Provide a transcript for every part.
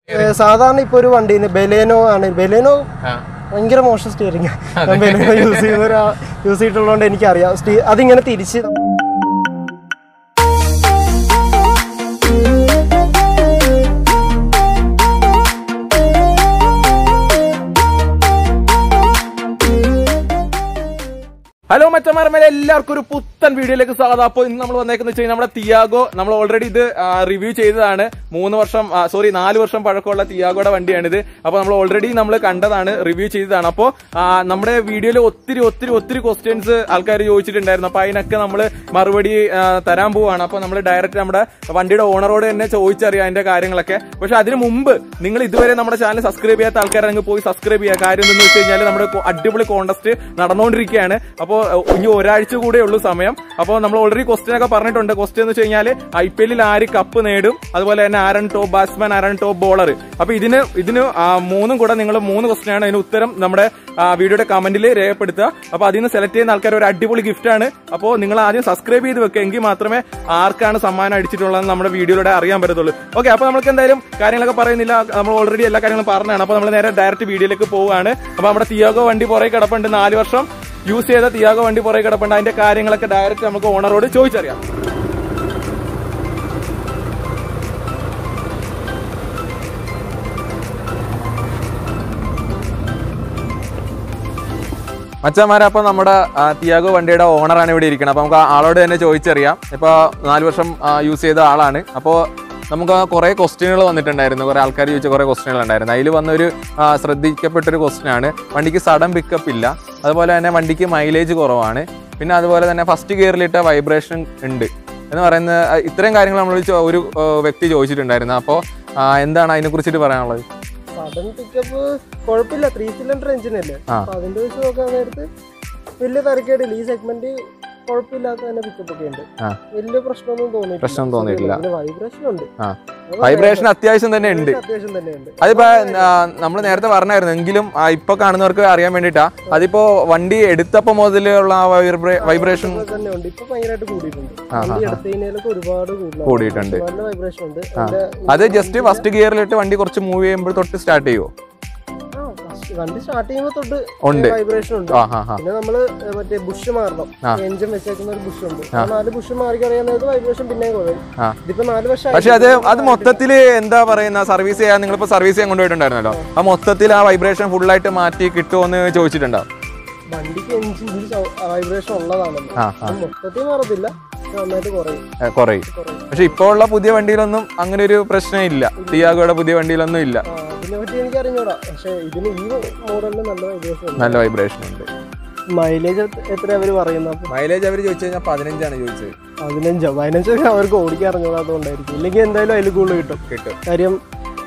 ഏ, സാധാരണ ഇപ്പൊ ഒരു വണ്ടിന് ബെലേനോ ആണ് ബെലേനോ ആ. ഭയങ്കര മോശം സ്റ്റിയറിംഗ് ഞാൻ ബെലേനോ യൂസ് ചെയ്യുന്ന ഒരു യൂസ് ചെയ്തിട്ടുള്ളതുകൊണ്ട് എനിക്കറിയാം സ്റ്റീ അതിങ്ങനെ തിരിച്ച് ഹലോ മച്ചമാരമേലെ എല്ലാവർക്കും ഒരു പുത്തൻ വീഡിയോയിലേക്ക് സ്വാഗതം അപ്പോൾ ഇന്ന് നമ്മൾ വന്നേക്കുന്ന വെച്ച് കഴിഞ്ഞാൽ നമ്മുടെ തിയാഗോ നമ്മൾ ഓൾറെഡി ഇത് റിവ്യൂ ചെയ്തതാണ് മൂന്ന് വർഷം സോറി നാല് വർഷം പഴക്കമുള്ള തിയാഗോയുടെ വണ്ടിയാണിത് അപ്പോൾ നമ്മൾ ഓൾറെഡി നമ്മൾ കണ്ടതാണ് റിവ്യൂ ചെയ്തതാണ് അപ്പോൾ നമ്മുടെ വീഡിയോയിൽ ഒത്തിരി ഒത്തിരി ഒത്തിരി ക്വസ്റ്റ്യൻസ് ആൾക്കാർ ചോദിച്ചിട്ടുണ്ടായിരുന്നു അപ്പോൾ അതിനൊക്കെ നമ്മൾ മറുപടി ആ, തരാൻ പോവാണ് അപ്പോൾ നമ്മൾ ഡയറക്റ്റ് നമ്മുടെ വണ്ടിയുടെ ഓണറോട് തന്നെ ചോദിച്ചറിയാം അതിന്റെ കാര്യങ്ങളൊക്കെ പക്ഷെ അതിന് മുമ്പ് നിങ്ങൾ ഇതുവരെ നമ്മുടെ ചാനൽ സബ്സ്ക്രൈബ് ചെയ്യാത്ത ആൾക്കാരാണെങ്കിൽ പോയി സബ്സ്ക്രൈബ് ചെയ്യുക കാര്യം എന്തെന്ന് വെച്ച് കഴിഞ്ഞാൽ നമ്മുടെ കൊ- അടിപൊളി കോണ്ടസ്റ്റ് നടന്നുകൊണ്ടിരിക്കുകയാണ് അപ്പോൾ ഇനി ഒരാഴ്ച കൂടെ ഉള്ളൂ സമയം അപ്പോൾ നമ്മൾ ഓൾറെഡി ക്വസ്റ്റ്യൻ ഒക്കെ പറഞ്ഞിട്ടുണ്ട് ക്വസ്റ്റ്യൻ എന്ന് വെച്ച് കഴിഞ്ഞാൽ ഐ പി എല്ലിൽ ആര് കപ്പ് നേടും അതുപോലെ തന്നെ ആരൻ ടോപ്പ് ബാറ്റ്സ്മാൻ ആരൻ ടോപ്പ് ബോളർ അപ്പൊ ഇതിന് ഇതിന് ആ, മൂന്നും കൂടെ നിങ്ങൾ മൂന്ന് ക്വസ്റ്റ്യൻ ആണ് അതിന് ഉത്തരം നമ്മുടെ ആ, വീഡിയോയുടെ കമന്റിൽ രേഖപ്പെടുത്തുക അപ്പൊ അതിൽ നിന്ന് സെലക്ട് ചെയ്യുന്ന ആൾക്കാർ ഒരു അടിപൊളി ഗിഫ്റ്റ് ആണ് അപ്പോൾ നിങ്ങൾ ആദ്യം സബ്സ്ക്രൈബ് ചെയ്ത് വെക്കുക എങ്കിൽ മാത്രമേ ആർക്കാണ് സമ്മാനം അടിച്ചിട്ടുള്ളതെന്ന് നമ്മുടെ വീഡിയോയിലൂടെ അറിയാൻ പറ്റത്തുള്ളൂ ഓക്കെ അപ്പൊ നമുക്ക് എന്തായാലും കാര്യങ്ങളൊക്കെ പറയുന്നില്ല നമ്മൾ ഓൾറെഡി എല്ലാ കാര്യങ്ങളും പറഞ്ഞാണ് അപ്പൊ നമ്മൾ നേരെ ഡയറക്റ്റ് വീഡിയോയിലേക്ക് പോവുകയാണ് അപ്പൊ നമ്മുടെ തിയാഗോ വണ്ടി പുറകെ കിടപ്പുണ്ട് നാല് വർഷം യൂസ് ചെയ്ത തിയാഗോ വണ്ടി പുറകെ കിടപ്പുണ്ട് അതിന്റെ കാര്യങ്ങളൊക്കെ ഡയറക്റ്റ് നമുക്ക് ഓണറോട് ചോദിച്ചറിയാം മച്ചന്മാരെ അപ്പൊ നമ്മുടെ ആ, തിയാഗോ വണ്ടിയുടെ ഓണറാണ് ഇവിടെ ഇരിക്കുന്നത് അപ്പൊ നമുക്ക് ആ ആളോട് തന്നെ ചോദിച്ചറിയാം ഇപ്പൊ നാല് വർഷം യൂസ് ചെയ്ത ആളാണ് അപ്പോൾ നമുക്ക് കുറെ ക്വസ്റ്റ്യനുകൾ വന്നിട്ടുണ്ടായിരുന്നു കുറെ ആൾക്കാർ ചോദിച്ച കുറെ ക്വസ്റ്റ്യനുകൾ ഉണ്ടായിരുന്നു അതിൽ വന്നൊരു ആ, ശ്രദ്ധിക്കപ്പെട്ടൊരു ക്വസ്റ്റ്യൻ ആണ് വണ്ടിക്ക് സഡൻ പിക്കപ്പ് ഇല്ല അതുപോലെ തന്നെ വണ്ടിക്ക് മൈലേജ് കുറവാണ് പിന്നെ അതുപോലെ തന്നെ ഫസ്റ്റ് ഗിയറിലിട്ട വൈബ്രേഷൻ ഉണ്ട് എന്ന് പറയുന്ന ആ, ഇത്രയും കാര്യങ്ങൾ നമ്മൾ ചോ- ഒരു ആ, വ്യക്തി ചോദിച്ചിട്ടുണ്ടായിരുന്നു അപ്പോൾ എന്താണ് അതിനെ കുറിച്ചിട്ട് പറയാനുള്ളത് സഡൻ പിക്കപ്പ് കുഴപ്പമില്ല ത്രീ സിലിണ്ടർ എഞ്ചിൻ അല്ലേ ആ. അപ്പൊ അതിന്റെ വെച്ച് നോക്കാൻ നേരത്ത് വലിയ തിരക്കേടില്ല ഈ സെഗ്മെന്റ് കുഴപ്പമില്ലാത്ത തന്നെ പിക്കപ്പ് ഒക്കെ ഉണ്ട് ആ. വലിയ പ്രശ്നമൊന്നും തോന്നിയിട്ടില്ല പ്രശ്നം തോന്നിയിട്ടില്ല. വൈബ്രേഷൻ ഉണ്ട് ആ. അത് വൈബ്രേഷൻ അത്യാവശ്യം തന്നെ ഉണ്ട് അത്യാവശ്യം തന്നെയുണ്ട് അതിപ്പോ നമ്മൾ നേരത്തെ പറഞ്ഞായിരുന്നു എങ്കിലും ആ, ഇപ്പൊ കാണുന്നവർക്ക് അറിയാൻ വേണ്ടിട്ടാ അതിപ്പോ വണ്ടി എടുത്തപ്പോ മുതലുള്ള ആ വൈബ്രേഷൻ ഇപ്പൊ തന്നെ ഉണ്ട് ഇപ്പൊ ഭയങ്കരമായിട്ട് കൂടിയിട്ടുണ്ട് ആ, വണ്ടി ആ. എടുത്തു കഴിഞ്ഞാലൊക്കെ ഒരുപാട് കൂടുതലാണ്. കൂടിയിട്ടുണ്ട്. നല്ല വൈബ്രേഷൻ ഉണ്ട് ആ. അതിന്റെ അത് ജസ്റ്റ് ഫസ്റ്റ് ഗിയറിലിട്ട് വണ്ടി കുറച്ച് മൂവ് ചെയ്യുമ്പോൾ തൊട്ട് സ്റ്റാർട്ട് ചെയ്യുമോ ആ, first വണ്ടി സ്റ്റാർട്ട് ചെയ്യുമ്പോൾ തൊട്ട് ഉണ്ട്. വൈബ്രേഷൻ ഉണ്ട് ആ ഹാ ഹാ പിന്നെ നമ്മള് ഏ, മറ്റേ ബുഷ് മാറണം ആ. എഞ്ചിൻ വെച്ചേക്കുന്ന ഒരു ബുഷ് ഉണ്ട് ആ നാല് ബുഷ് മാറി കഴിയാൻ വൈബ്രേഷൻ പിന്നെ കുറയും ആ. ഇതിപ്പോ നാല് വർഷം പക്ഷെ അത് അത് മൊത്തത്തില് എന്താ പറയുന്ന സർവീസ് ചെയ്യാൻ നിങ്ങളിപ്പോ സർവീസ് ചെയ്യാൻ കൊണ്ടുപോയിട്ടുണ്ടായിരുന്നല്ലോ ആ മൊത്തത്തിൽ ആ വൈബ്രേഷൻ ഫുള്ളായിട്ട് മാറ്റി കിട്ടുമോന്ന് ചോദിച്ചിട്ടുണ്ടോ വണ്ടിക്ക് എഞ്ചിൻ വൈബ്രേഷൻ ഉള്ളതാണല്ലോ ആ ആ അത് മൊത്തത്തിൽ മാറത്തില്ല പക്ഷെ നന്നായിട്ട് കുറയും ഏ, കുറയും കുറയും പക്ഷെ ഇപ്പോൾ ഉള്ള പുതിയ വണ്ടിയിലൊന്നും അങ്ങനെ ഒരു പ്രശ്നം ഇല്ല ടിയാഗോയുടെ പുതിയ വണ്ടിയിലൊന്നും ഇല്ല ആ, അതിനെ പറ്റി എനിക്ക് അറിഞ്ഞൂടാ പക്ഷെ ഇതിന് ഈ മോഡലിന് നല്ല വൈബ്രേഷൻ ഉണ്ട് നല്ല വൈബ്രേഷൻ ഉണ്ട് മൈലേജ് എത്ര അവര് പറയുന്നത് അപ്പൊ മൈലേജ് അവർ ചോദിച്ചു കഴിഞ്ഞാൽ പതിനഞ്ചാണ് ചോദിച്ചത് പതിനഞ്ചോ പതിനഞ്ചൊക്കെ അവർക്ക് ഓടിക്കാൻ അറിഞ്ഞൂടാത്തതുകൊണ്ടായിരിക്കും ഇല്ലെങ്കിൽ എന്തായാലും അതിൽ കൂടുതൽ കിട്ടും കിട്ടും കാര്യം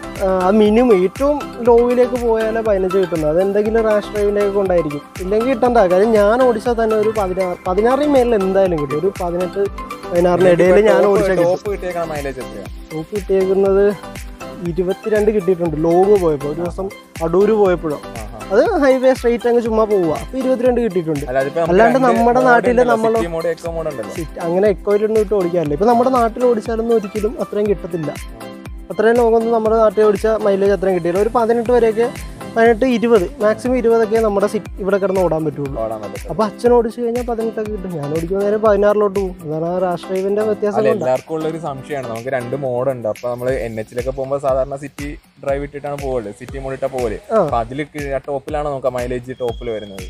ആ മിനിമം ഏറ്റവും ലോയിലേക്ക് പോയാലേ പതിനഞ്ച് കിട്ടുന്നത് അതെന്തെങ്കിലും റാഷ് ഡ്രൈവിലേക്ക് കൊണ്ടായിരിക്കും ഇല്ലെങ്കിൽ കിട്ടണ്ട കാര്യം ഞാൻ ഓടിച്ചാൽ തന്നെ ഒരു പതിനാറ് പതിനാറിന് മേലിൽ എന്തായാലും കിട്ടും ഒരു പതിനെട്ട് പതിനാറിന് ഇടയിൽ ഞാൻ ഓടിച്ചാൽ കിട്ടും ടോപ്പ് കിട്ടിയേക്കണ മൈലേജ് എത്രയാണ് എനിക്ക് കിട്ടിയേക്കുന്നത് ഇരുപത്തിരണ്ട് കിട്ടിയിട്ടുണ്ട് ലോങ് പോയപ്പോൾ ഒരു ദിവസം അടൂര് പോയപ്പോഴോ അത് ഹൈവേ സ്ട്രെയിറ്റ് അങ്ങ് ചുമ്മാ പോവുക അപ്പൊ ഇരുപത്തിരണ്ട് കിട്ടിയിട്ടുണ്ട് അല്ലാണ്ട് നമ്മുടെ നാട്ടില് നമ്മള് മോഡ് എക്കോ മോഡ് ഉണ്ടല്ലോ സിറ്റ് അങ്ങനെ എക്കോയിലൊന്നും ഇട്ട് ഓടിക്കാറില്ല ഇപ്പൊ നമ്മുടെ നാട്ടിൽ ഓടിച്ചാലൊന്നും ഒരിക്കലും അത്രയും കിട്ടത്തില്ല അത്രയും ലോങ്ങൊന്നും നമ്മുടെ നാട്ടിൽ ഓടിച്ച മൈലേജ് അത്രയും കിട്ടിയില്ല ഒരു പതിനെട്ട് വരെയൊക്കെ പതിനെട്ട് ഇരുപത് മാക്സിമം ഇരുപതൊക്കെ നമ്മുടെ സിറ്റ് ഇവിടെ കിടന്ന് ഓടാൻ പറ്റുള്ളൂ ഓടാൻ പറ്റും അപ്പൊ അച്ഛൻ ഓടിച്ചു കഴിഞ്ഞാൽ പതിനെട്ടൊക്കെ കിട്ടും ഞാൻ ഓടിക്കുന്ന നേരം പതിനാറിലോട്ട് പോകും അതാണ് ആ രാഷ്ട്രീയത്തിന്റെ വ്യത്യാസം അല്ല കൊണ്ട് എല്ലാവർക്കും ഉള്ള ഒരു സംശയമാണ് നമുക്ക് രണ്ട് മോഡ് ഉണ്ട് അപ്പൊ നമ്മള് എൻ എച്ചിലൊക്കെ പോകുമ്പോൾ സാധാരണ സിറ്റി ഡ്രൈവ് ഇട്ടിട്ടാണ് പോകല് സിറ്റി മോഡ് ഇട്ടാ പോലെ ആ. അപ്പൊ അതിൽ ടോപ്പിലാണ് നോക്കാം മൈലേജ് ടോപ്പിൽ വരുന്നത്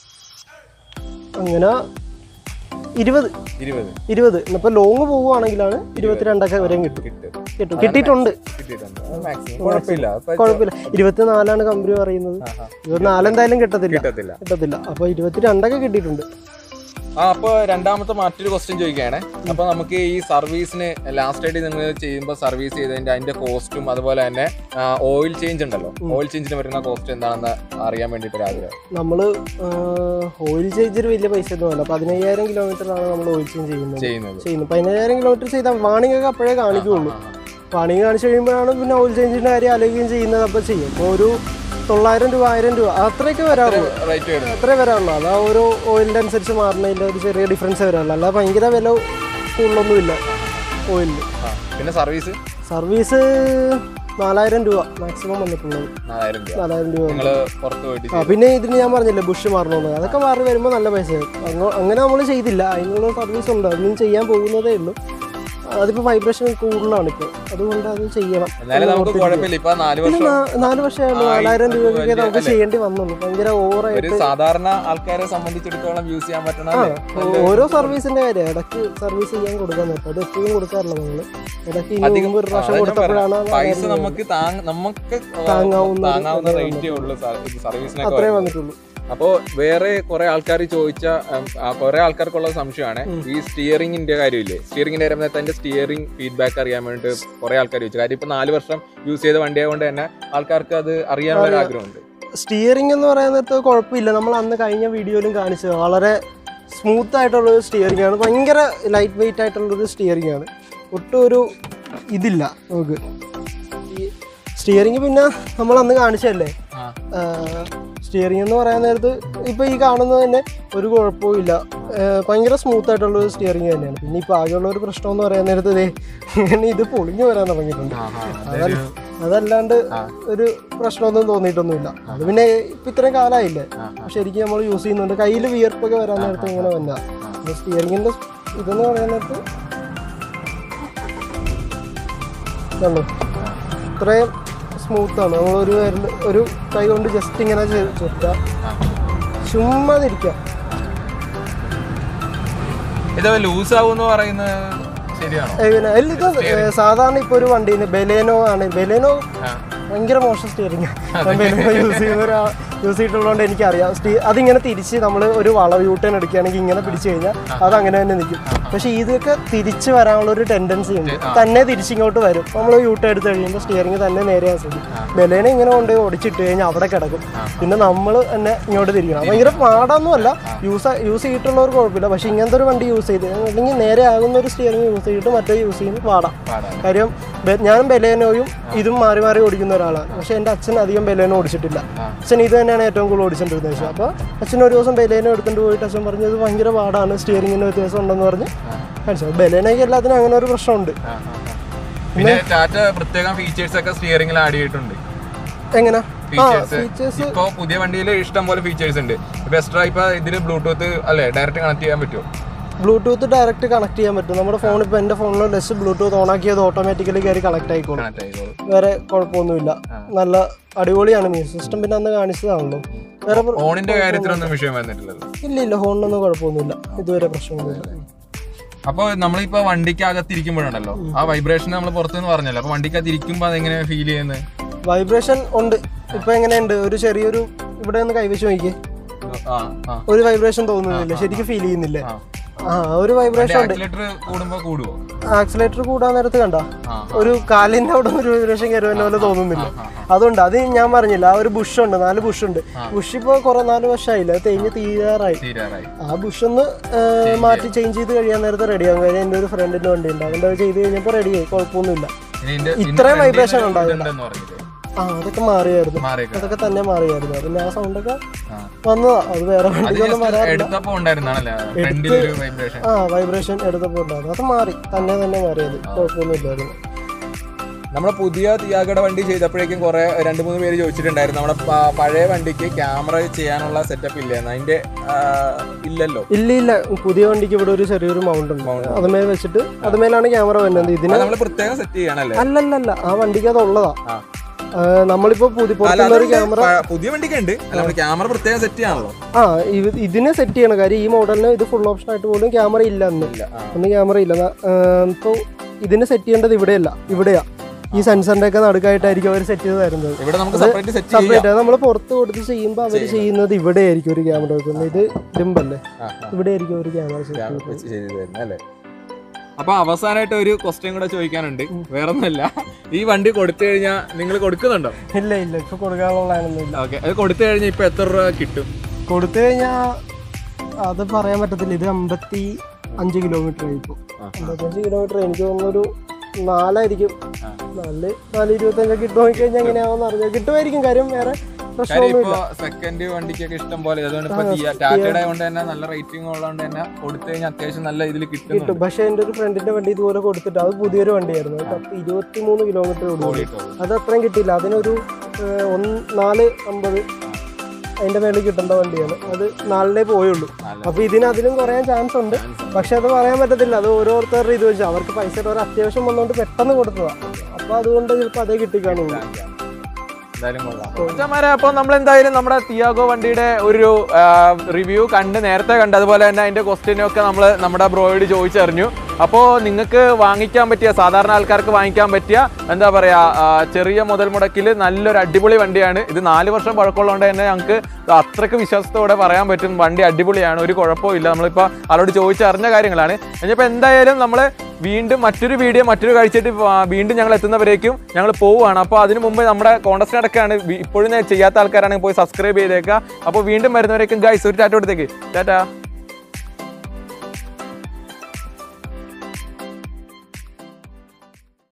അങ്ങനെ ഇരുപത് ഇരുപത് ഇരുപത് ഇപ്പൊ ലോങ് പോവുകയാണെങ്കിലാണ് ഇരുപത്തിരണ്ടൊക്കെ വരെയും കിട്ടും കിട്ടും കിട്ടും കിട്ടിയിട്ടുണ്ട് കിട്ടിയിട്ടുണ്ട് മാക്സിമം കുഴപ്പമില്ല അപ്പൊ കുഴപ്പമില്ല ഇരുപത്തിനാലാണ് കമ്പനി പറയുന്നത് ആഹാ. ഇരുപത്തിനാല് എന്തായാലും കിട്ടത്തില്ല കിട്ടത്തില്ല കിട്ടത്തില്ല അപ്പൊ ഇരുപത്തിരണ്ടൊക്കെ കിട്ടിയിട്ടുണ്ട് ആ അപ്പൊ രണ്ടാമത്തെ മറ്റൊരു ക്വസ്റ്റ്യൻ ചോദിക്കുകയാണ് അപ്പൊ നമുക്ക് ഈ സർവീസിന് ലാസ്റ്റ് ആയിട്ട് നിങ്ങൾ ചെയ്യുമ്പോൾ സർവീസ് ചെയ്തതിന്റെ അതിന്റെ കോസ്റ്റും അതുപോലെ തന്നെ ഓയിൽ ചേഞ്ച് ഉണ്ടല്ലോ ഓയിൽ ചേഞ്ചിന് വരുന്ന കോസ്റ്റ് എന്താണെന്ന് അറിയാൻ വേണ്ടിട്ട് ഒരു ആഗ്രഹം നമ്മള് ഓയിൽ ചേഞ്ചിന് വലിയ പൈസ ഒന്നും വേണ്ട പതിനയ്യായിരം കിലോമീറ്ററാണ് നമ്മൾ ഓയിൽ ചേഞ്ച് ചെയ്യുന്നത് ചെയ്യുന്നത് ചെയ്യുന്നത് പതിനയ്യായിരം കിലോമീറ്റർ ചെയ്താൽ വാണിംഗ് ഒക്കെ അപ്പോഴേ കാണിക്കുകയുള്ളൂ വാണിംഗ് കാണിച്ചു കഴിയുമ്പോഴാണ് പിന്നെ ഓയിൽ ചേഞ്ചിന്റെ കാര്യം ആലോചിക്കുകയും ചെയ്യുന്നത് അപ്പോൾ ചെയ്യും അപ്പോൾ ഒരു തൊള്ളായിരം രൂപ ആയിരം രൂപ അത്രയൊക്കെ വരാറുള്ളൂ റേറ്റ് വരുന്നത് അത്രേ വരാറുള്ളൂ അത് ആ ഓരോ ഓയിലിന്റെ അനുസരിച്ച് മാറുന്നതിന്റെ ഒരു ചെറിയ ഡിഫറൻസ് വരാറുള്ളൂ അല്ലാതെ ഭയങ്കര വില കൂടുതലൊന്നുമില്ല ഓയിലിന് ആ. പിന്നെ സർവീസ് സർവീസ് നാലായിരം രൂപ മാക്സിമം വന്നിട്ടുള്ളത് നാലായിരം രൂപ നാലായിരം രൂപ നിങ്ങള് പുറത്ത് പോയിട്ട് ആ പിന്നെ ഇതിന് ഞാൻ പറഞ്ഞില്ലേ ബുഷ് മാറണമെന്ന് അതൊക്കെ മാറി വരുമ്പോൾ നല്ല പൈസയാവും അങ്ങോ- അങ്ങനെ നമ്മൾ ചെയ്തില്ല അതിനുള്ള സർവീസ് ഉണ്ട് അതൊന്നും ചെയ്യാൻ പോകുന്നതേ ഉള്ളൂ അതിപ്പോൾ വൈബ്രേഷൻ കൂടുതലാണ് ഇപ്പോൾ അതുകൊണ്ട് അത് ചെയ്യണം എന്നാലും നമുക്ക് കുഴപ്പമില്ല ഇപ്പൊ നാല് പിന്നെ വർഷം നാ- നാല് വർഷമായുള്ളൂ ആ, നാലായിരം ഇത് രൂപയ്ക്ക് വലിയ- നമുക്ക് അല്ലേ? ചെയ്യേണ്ടി വന്നുള്ളൂ ഭയങ്കര ഒരു ഓവറായിട്ട് സാധാരണ ആൾക്കാരെ സംബന്ധിച്ചിടത്തോളം യൂസ് ചെയ്യാൻ പറ്റണ ആ അല്ലേ? ഓരോ സർവീസിന്റെ കാര്യം ഇടയ്ക്ക് സർവീസ് ചെയ്യാൻ കൊടുക്കാൻ നേരത്തെ അത് എപ്പോഴും കൊടുക്കാറില്ല നമ്മള് ഇടയ്ക്ക് ഇനി അധികം- മുമ്പ് ഒരു ആ, പ്രാവശ്യം അതാ ഞാൻ കൊടുത്തപ്പോഴാണ് പറഞ്ഞത്. പൈസ നമുക്ക് താങ് നമുക്ക് താങ്ങാവുന്ന ഒരു താങ്ങാവുന്ന ഇതേ റേറ്റേ ഉള്ളൂ സർവീസിനൊക്കെ അത്രേ വരുന്നത്. വന്നിട്ടുള്ളൂ അപ്പോ വേറെ കുറെ ആൾക്കാർ ചോദിച്ച ഉം, ആ, കുറെ ആൾക്കാർക്കുള്ള സംശയമാണ് ഈ സ്റ്റിയറിംഗിന്റെ കാര്യമില്ലേ സ്റ്റിയറിംഗിന്റെ കാര്യം അതിന്റെ സ്റ്റിയറിംഗ് ഫീഡ്ബാക്ക് അറിയാൻ വേണ്ടിട്ട് കുറെ ആൾക്കാർ ചോദിച്ചു കാര്യം ഇപ്പൊ നാല് വർഷം യൂസ് ചെയ്ത വണ്ടിയായതുകൊണ്ട് തന്നെ ആൾക്കാർക്ക് അത് അറിയാനുള്ള ഒരു ആഗ്രഹമുണ്ട് സ്റ്റിയറിംഗ് എന്ന് പറയുന്നത് കുഴപ്പമില്ല നമ്മൾ അന്ന് കഴിഞ്ഞ വീഡിയോയിലും കാണിച്ചത് വളരെ സ്മൂത്ത് ആയിട്ടുള്ള ഒരു സ്റ്റിയറിംഗ് ആണ് ഭയങ്കര ലൈറ്റ് വെയിറ്റ് ആയിട്ടുള്ള ഒരു സ്റ്റിയറിംഗ് ആണ് ഒട്ടും ഒരു ഇതില്ല നമുക്ക് ഈ സ്റ്റിയറിംഗ് പിന്നെ നമ്മൾ അന്ന് കാണിച്ചതല്ലേ സ്റ്റിയറിംഗ് എന്ന് പറയാൻ നേരത്ത് ഇപ്പോൾ ഈ കാണുന്നത് തന്നെ ഒരു കുഴപ്പവും ഇല്ല ആഹ് ഭയങ്കര സ്മൂത്ത് ആയിട്ടുള്ള ഒരു സ്റ്റിയറിംഗ് തന്നെയാണ് പിന്നെ ഇപ്പോൾ ആകെയുള്ള ഒരു പ്രശ്നം എന്ന് പറയാൻ നേരത്ത് ഇതേ ഇങ്ങനെ ഇത് പൊളിഞ്ഞു വരാൻ തുടങ്ങിയിട്ടുണ്ട് അതല്ല അതല്ലാണ്ട് ഒരു പ്രശ്നമൊന്നും തോന്നിയിട്ടൊന്നുമില്ല അത് പിന്നെ ഇപ്പം ഇത്രയും കാലമായില്ലേ ശരിക്കും നമ്മൾ യൂസ് ചെയ്യുന്നുണ്ട് കയ്യിൽ വിയർപ്പൊക്കെ വരാൻ നേരത്ത് ഇങ്ങനെ വന്ന സ്റ്റിയറിംഗിൻ്റെ ഇതെന്ന് പറയാൻ നേരത്ത് കണ്ടോ ഇത്രയും സ്മൂത്താണ് നമ്മളൊരു വിരല് ഒരു കൈ കൊണ്ട് ജസ്റ്റ് ഇങ്ങനെ ചെ- ചുരുട്ടുക ചുമ്മാ തിരിക്കാം ഇത് ലൂസ് ആവും എന്ന് പറയുന്നത് ശരിയാണോ ഏ, പിന്നെ അല്ല ഇത് ഏ, സാധാരണ ഇപ്പോൾ ഒരു വണ്ടീന് ബെലേനോ ആണ് ബെലേനോ ഭയങ്കര മോശം സ്റ്റിയറിംഗ് ബെലേനോ യൂസ് ചെയ്യുന്ന ഒരാ യൂസ് ചെയ്തിട്ടുള്ളതുകൊണ്ട് എനിക്കറിയാം സ്റ്റീ അതിങ്ങനെ തിരിച്ച് നമ്മൾ ഒരു വളവ് യൂട്ടേൺ എടുക്കുകയാണെങ്കിൽ ഇങ്ങനെ പിടിച്ചു കഴിഞ്ഞാൽ അത് അങ്ങനെ തന്നെ നിൽക്കും പക്ഷേ ഇതൊക്കെ തിരിച്ച് വരാനുള്ള ഒരു ടെൻഡൻസി ഉണ്ട് തന്നെ തിരിച്ചിങ്ങോട്ട് വരും നമ്മൾ യൂട്ടേൺ എടുത്ത് കഴിയുമ്പോൾ സ്റ്റിയറിംഗ് തന്നെ നേരെ ശ്രമിക്കും ബെലേനെ ഇങ്ങനെ കൊണ്ട് ഓടിച്ചിട്ട് കഴിഞ്ഞാൽ അവിടെ കിടക്കും പിന്നെ നമ്മൾ തന്നെ ഇങ്ങോട്ട് തിരിക്കണം ഭയങ്കര പാടൊന്നുമല്ല യൂസ് യൂസ് ചെയ്തിട്ടുള്ളവർ കുഴപ്പമില്ല പക്ഷേ ഇങ്ങനത്തെ ഒരു വണ്ടി യൂസ് ചെയ്ത് അല്ലെങ്കിൽ നേരെ ആകുന്ന ഒരു സ്റ്റിയറിംഗ് യൂസ് ചെയ്തിട്ട് മറ്റേ യൂസ് ചെയ്യുന്നത് പാടാം പാടാണ് കാര്യം ബെ- ഞാനും ബെലേനോയും ഇതും മാറി മാറി ഓടിക്കുന്ന ഒരാളാണ് പക്ഷെ എൻ്റെ അച്ഛൻ അധികം ബെലേനോ ഓടിച്ചിട്ടില്ല അച്ഛൻ ഇത് തന്നെയാണ് ഏറ്റവും കൂടുതൽ ഓടിച്ചിട്ടുള്ളത് പക്ഷേ അപ്പോൾ അച്ഛൻ ഒരു ദിവസം ബെലേനോ എടുത്തുകൊണ്ട് പോയിട്ട് അച്ഛൻ പറഞ്ഞു ഇത് ഭയങ്കര പാടാണ് സ്റ്റിയറിങ്ങിന് വ്യത്യാസം ഉണ്ടെന്ന് പറഞ്ഞ് കാണിച്ചത് ബെലേനോയ്ക്ക് എല്ലാത്തിനും അങ്ങനെ ഒരു പ്രശ്നമുണ്ട് പിന്നെ ടാറ്റ പ്രത്യേകം ഫീച്ചേഴ്സ് ഒക്കെ സ്റ്റിയറിംഗിൽ ആഡ് ചെയ്തിട്ടുണ്ട് എങ്ങനെ ആ ഫീച്ചേഴ്സ് ഫീച്ചേഴ്സ് ഇപ്പൊ പുതിയ വണ്ടിയിൽ ഇഷ്ടം പോലെ ഫീച്ചേഴ്സ് ഉണ്ട് ഇപ്പൊ എക്സ്ട്രാ ഇപ്പൊ ഇതില് ബ്ലൂടൂത്ത് അല്ലെ ഡയറക്റ്റ് കണക്ട് ചെയ്യാൻ പറ്റുമോ ബ്ലൂടൂത്ത് ഡയറക്റ്റ് കണക്ട് ചെയ്യാൻ പറ്റും നമ്മുടെ ഫോൺ ഇപ്പോൾ എൻ്റെ ഫോണിൽ ലെസ് ബ്ലൂടൂത്ത് ഓൺ ആക്കിയത് ഓട്ടോമാറ്റിക്കലി കയറി കണക്ട് ആയിക്കോളും കണക്ട് ആയിക്കോളും വേറെ കുഴപ്പമൊന്നുമില്ല നല്ല അടിപൊളിയാണ് മ്യൂസിക് സിസ്റ്റം പിന്നെ അന്ന് കാണിച്ചതാണല്ലോ വേറെ പ്ര- ഫോണിന്റെ കാര്യത്തിലൊന്നും വിഷയം വന്നിട്ടില്ലല്ലോ ഇല്ല ഇല്ല ഫോണിനൊന്നും കുഴപ്പമൊന്നുമില്ല ഇതുവരെ പ്രശ്നമൊന്നുമില്ല അപ്പൊ നമ്മളിപ്പോ വണ്ടിക്ക് അകത്തിരിക്കുമ്പോഴുണ്ടല്ലോ ആ വൈബ്രേഷൻ നമ്മൾ പുറത്തുനിന്ന് പറഞ്ഞല്ലോ അപ്പൊ വണ്ടിക്ക് അകത്തിരിക്കുമ്പോ അതെങ്ങനെ ഫീൽ ചെയ്യുന്നത് വൈബ്രേഷൻ ഉണ്ട് ഇപ്പൊ എങ്ങനെയുണ്ട് ഒരു ചെറിയൊരു ഇവിടെ ഒന്ന് കൈവച്ച് നോക്കി ആ ആ ഒരു വൈബ്രേഷൻ തോന്നുന്നില്ല ശരിക്കും ഫീൽ ചെയ്യുന്നില്ല ആ. ആ ഒരു വൈബ്രേഷൻ ഉണ്ട് ആക്സിലേറ്റർ കൂടുമ്പോ കൂടുവോ ആക്സിലേറ്റർ കൂടാൻ നേരത്ത് കണ്ട ആ ഒരു കാലിന്റെ അവിടെ ഒരു വൈബ്രേഷൻ കയറുന്ന പോലെ തോന്നുന്നില്ല അതുകൊണ്ട് അത് ഞാൻ പറഞ്ഞില്ല ആ ഒരു ബുഷ് ഉണ്ട് നാല് ബുഷ് ഉണ്ട് ബുഷ് ഇപ്പൊ കുറെ നാല് വർഷമായില്ല അത് തേഞ്ഞ് തീരാറായി തീരാറായി ആ ബുഷ് ഒന്ന് ഏ, മാറ്റി ചേഞ്ച് ചെയ്ത് കഴിയാൻ നേരത്തെ റെഡിയാകും കാര്യം എൻ്റെ ഒരു ഫ്രണ്ടിന്റെ വണ്ടി ഉണ്ട് അവൻ്റെ അത് ചെയ്ത് കഴിഞ്ഞപ്പോൾ റെഡിയായി കുഴപ്പമൊന്നുമില്ല ഇനി ഇതിന്റെ ഇത്രയും vibration ഉണ്ടാവില്ല. ഉണ്ടെന്ന് പറഞ്ഞില്ലേ ആ അതൊക്കെ മാറിയായിരുന്നു മാറിയേക്കാം അതൊക്കെ തന്നെ മാറിയായിരുന്നു പിന്നെ ആ സൗണ്ടൊക്കെ ആ. വന്നതാ അത് വേറെ അത് വണ്ടിക്കൊന്നും just വരാറില്ല എടുത്തപ്പോ ഉണ്ടായിരുന്നാണല്ലേ ഫ്രണ്ടിൽ ഒരു വൈബ്രേഷൻ ആ വൈബ്രേഷൻ എടുത്തപ്പോൾ ഉണ്ടായിരുന്നു അത് മാറി തന്നെ തന്നെ മാറിയത് കുഴപ്പമൊന്നുമില്ലായിരുന്നു നമ്മുടെ പുതിയ തിയാഗയുടെ വണ്ടി ചെയ്തപ്പോഴേക്കും കുറെ രണ്ട് മൂന്ന് പേര് ചോദിച്ചിട്ടുണ്ടായിരുന്നു നമ്മുടെ പ- പഴയ വണ്ടിക്ക് ക്യാമറ ചെയ്യാനുള്ള സെറ്റപ്പ് ഇല്ലെന്ന് അതിന്റെ ആ, ഇല്ലല്ലോ ഇല്ല ഇല്ല പുതിയ വണ്ടിക്ക് ഇവിടെ ഒരു ചെറിയൊരു മൗണ്ട് ഉണ്ട് അതുമേൽ വെച്ചിട്ട് അതുമേലാണ് ക്യാമറ വരുന്നത് ഇതിന് നമ്മൾ പ്രത്യേകം സെറ്റ് ചെയ്യണല്ലേ അല്ലല്ലല്ല ആ വണ്ടിക്ക് അത് ഉള്ളതാ ആ. ആ, നമ്മളിപ്പോ പുതിയ അല്ല, പുറത്തുള്ള ഒരു അതുണ്ട്. ക്യാമറ പ- പുതിയ വണ്ടിക്ക് ഉണ്ട് അല്ല നമ്മൾ ക്യാമറ പ്രത്യേകം സെറ്റ് ചെയ്യാണല്ലോ ആ ഇത് ഇതിനെ സെറ്റ് ചെയ്യണം കാര്യം ഈ മോഡലിന് ഇത് ഫുൾ ഓപ്ഷൻ ആയിട്ട് പോലും ക്യാമറ ഇല്ല അന്ന് ഇല്ല ആ. അന്ന് ക്യാമറ ഇല്ല ഇപ്പോൾ ഇതിനെ സെറ്റ് ചെയ്യേണ്ടത് ഇവിടെയല്ല ഇവിടെയാ ഈ സെൻസറിന്റെ ഒക്കെ നടുക്കായിട്ടായിരിക്കും അവർ സെറ്റ് ചെയ്ത് തരുന്നത് ഇവിടെ നമുക്ക് സെപ്പറേറ്റ് സെറ്റ് ചെയ്യാം സെപ്പറേറ്റ് നമ്മൾ പുറത്ത് കൊടുത്ത് ചെയ്യുമ്പോൾ അവർ ചെയ്യുന്നത് ഇവിടെ ആയിരിക്കും ഒരു ക്യാമറ വെക്കുന്നത് ഇത് ലിമ്പല്ലേ ആ, ആ. ഇവിടെ ആയിരിക്കും ഒരു ക്യാമറ സെറ്റ് ക്യാമറ ചെയ്യുന്നത് വെച്ച് ചെയ്ത് തരുന്നത് അല്ലേ അപ്പൊ അവസാനമായിട്ട് ഒരു ക്വസ്റ്റ്യൻ കൂടെ ചോദിക്കാനുണ്ട് വേറെ ഒന്നല്ല ഈ വണ്ടി കൊടുത്തു കഴിഞ്ഞാൽ നിങ്ങൾ കൊടുക്കുന്നുണ്ടോ ഇല്ല ഇല്ല ഇപ്പൊ കൊടുക്കാനുള്ളതൊന്നും ഇല്ല ഓക്കെ അത് കൊടുത്തു കഴിഞ്ഞാൽ ഇപ്പൊ എത്ര രൂപ കിട്ടും കൊടുത്തു കഴിഞ്ഞാൽ അത് പറയാൻ പറ്റത്തില്ല ഇത് അമ്പത്തി അഞ്ച് കിലോമീറ്റർ ആയിപ്പോ ആ. അമ്പത്തഞ്ച് കിലോമീറ്റർ എനിക്ക് തോന്നുന്നൊരു നാലായിരിക്കും ആ. നാല് നാല് ഇരുപത്തഞ്ചൊക്കെ കിട്ടുമോ കഴിഞ്ഞാൽ എങ്ങനെയാണെന്ന് അറിഞ്ഞാൽ കിട്ടുമായിരിക്കും കാര്യം വേറെ കാര്യം ഇപ്പൊ സെക്കൻഡ് വണ്ടിക്കൊക്കെ ഇഷ്ടം പോലെ അതുകൊണ്ട് ഇപ്പൊ ടാറ്റയുടെ കൊണ്ട് തന്നെ നല്ല റേറ്റിംഗ് ഉള്ളതുകൊണ്ട് തന്നെ കൊടുത്തു കഴിഞ്ഞാൽ അത്യാവശ്യം നല്ല ഇതിൽ കിട്ടുന്നുണ്ട് കിട്ടും പക്ഷെ എൻ്റെ ഒരു ഫ്രണ്ടിന്റെ വണ്ടി ഇതുപോലെ കൊടുത്തിട്ട് അത് പുതിയൊരു വണ്ടിയായിരുന്നു അത് പത്ത് ഇരുപത്തി മൂന്ന് കിലോമീറ്റർ ഓടി ഓടിയിട്ടുള്ളൂ. അത് അത്രയും കിട്ടിയില്ല അതിനൊരു ഏഹ്, ഒന്ന് നാല് അമ്പത് അതിന്റെ മേളിൽ കിട്ടേണ്ട വണ്ടിയാണ് അത് നാലിലേ പോയുള്ളൂ നാല്. അപ്പൊ ഇതിന് അതിലും കുറയാൻ ചാൻസ് ഉണ്ട് പക്ഷെ അത് പറയാൻ പറ്റത്തില്ല അത് ഓരോരുത്തരുടെ ഇത് വെച്ചാൽ അവർക്ക് പൈസയുടെ ഒരു അത്യാവശ്യം വന്നുകൊണ്ട് പെട്ടെന്ന് കൊടുത്തതാ അപ്പൊ അതുകൊണ്ട് ചിലപ്പോൾ അതേ കിട്ടിക്കാണുള്ളൂ എന്തായാലും കൊള്ളാം അച്ഛന്മാരെ അപ്പൊ നമ്മൾ എന്തായാലും നമ്മുടെ തിയാഗോ വണ്ടിയുടെ ഒരു റിവ്യൂ കണ്ട് നേരത്തെ കണ്ട് അതുപോലെ തന്നെ അതിന്റെ ക്വസ്റ്റ്യനൊക്കെ നമ്മൾ നമ്മുടെ ബ്രോയോട് ചോദിച്ചറിഞ്ഞു അപ്പോൾ നിങ്ങൾക്ക് വാങ്ങിക്കാൻ പറ്റിയ സാധാരണ ആൾക്കാർക്ക് വാങ്ങിക്കാൻ പറ്റിയ എന്താ പറയാ ആ, ചെറിയ മുതൽ മുടക്കിൽ നല്ലൊരു അടിപൊളി വണ്ടിയാണ് ഇത് നാല് വർഷം പഴക്കമുള്ളതുകൊണ്ട് തന്നെ ഞങ്ങൾക്ക് അത്രയ്ക്ക് വിശ്വാസത്തോടെ പറയാൻ പറ്റും വണ്ടി അടിപൊളിയാണ് ഒരു കുഴപ്പവും ഇല്ല നമ്മളിപ്പോൾ ആളോട് ചോദിച്ചറിഞ്ഞ കാര്യങ്ങളാണ് ഇനിയിപ്പോൾ എന്തായാലും നമ്മൾ വീണ്ടും മറ്റൊരു വീഡിയോ മറ്റൊരു കാഴ്ചയായിട്ട് വാ- വീണ്ടും ഞങ്ങൾ എത്തുന്നവരേക്കും ഞങ്ങൾ പോവുകയാണ് അപ്പോൾ അതിന് മുമ്പ് നമ്മുടെ കോൺടസ്റ്റ് നടക്കുകയാണ് വി- ഇപ്പോഴും ഞാൻ ചെയ്യാത്ത ആൾക്കാരാണെങ്കിൽ പോയി സബ്സ്ക്രൈബ് ചെയ്തേക്കുക അപ്പോൾ വീണ്ടും വരുന്നവരേക്കും ഗൈസ് ഒരു ടാറ്റ കൊടുത്തേക്ക് ടാറ്റ